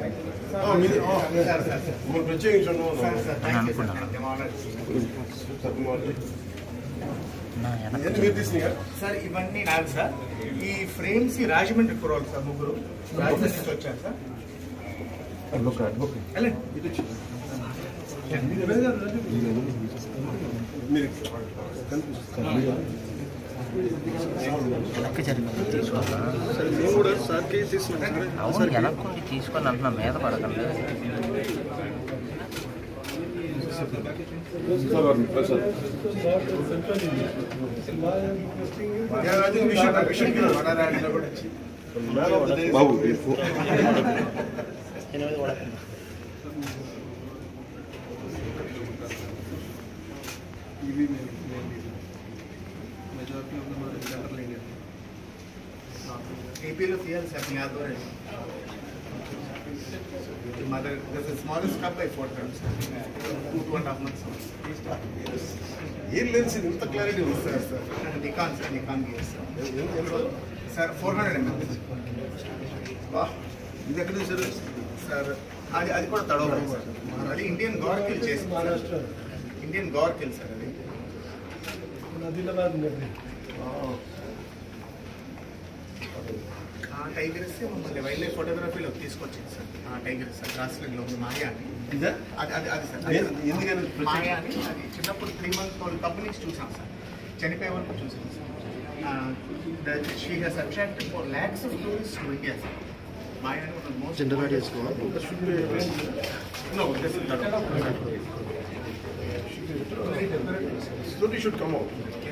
ఆ, మీది ఆ, మరి ప్రత్యేకించండి అని అనుకున్నాను నా వెనక ఇవన్నీ మీరు తీసినాయా సార్ ఇవన్నీ నాది సార్ ఈ ఫ్రేమ్స్ ఈ రాజమండ్రి కురవాలి సార్ ముగ్గురు రాజమండ్రి నుంచి వచ్చారు సార్ వెళ్ళండి మీరు వెనక్కి జరిగింది తీసుకోవాలా అవును వెనక్కి తీసుకొని అంటున్నా మీద పడకండి విషయం విషయం వడరాడిలో కూడా వచ్చి బాబు ఏపీలో తీయాలి సార్ మీ ఆధ్వర్యం mother this is smallest cup by four times two two and half months ఏం లేదు సార్ ఇంత క్లారిటీ ఉంది sir sir Nikon sir Nikon gear sir sir four hundred ML ఇది ఎక్కడ తీసారు సార్ అది అది కూడా తడవలేదు సార్ అది ఇండియన్ గౌర్ కిల్ చేసి ఇండియన్ గౌర్ కిల్ సార్ అది ఆ టైగర్స్ మమ్మల్ని వైల్డ్ లైఫ్ ఫోటోగ్రఫీలో తీసుకొచ్చింది సార్ ఆ టైగర్స్ సార్ గ్రాస్లెండ్లో ఉంది మాయా అని ఇదా అది అది అది సార్ ఏ- ఎందుకని మాయా అని అది చిన్నప్పుడు త్రీ మంత్ ఓల్డ్ కంపెనీ నుంచి చూసాం సార్ చనిపోయే వరకు చూసాం sir she has attracted for lacks of tourist to India sir Maya అని ఒక most no this is Slowly should come out.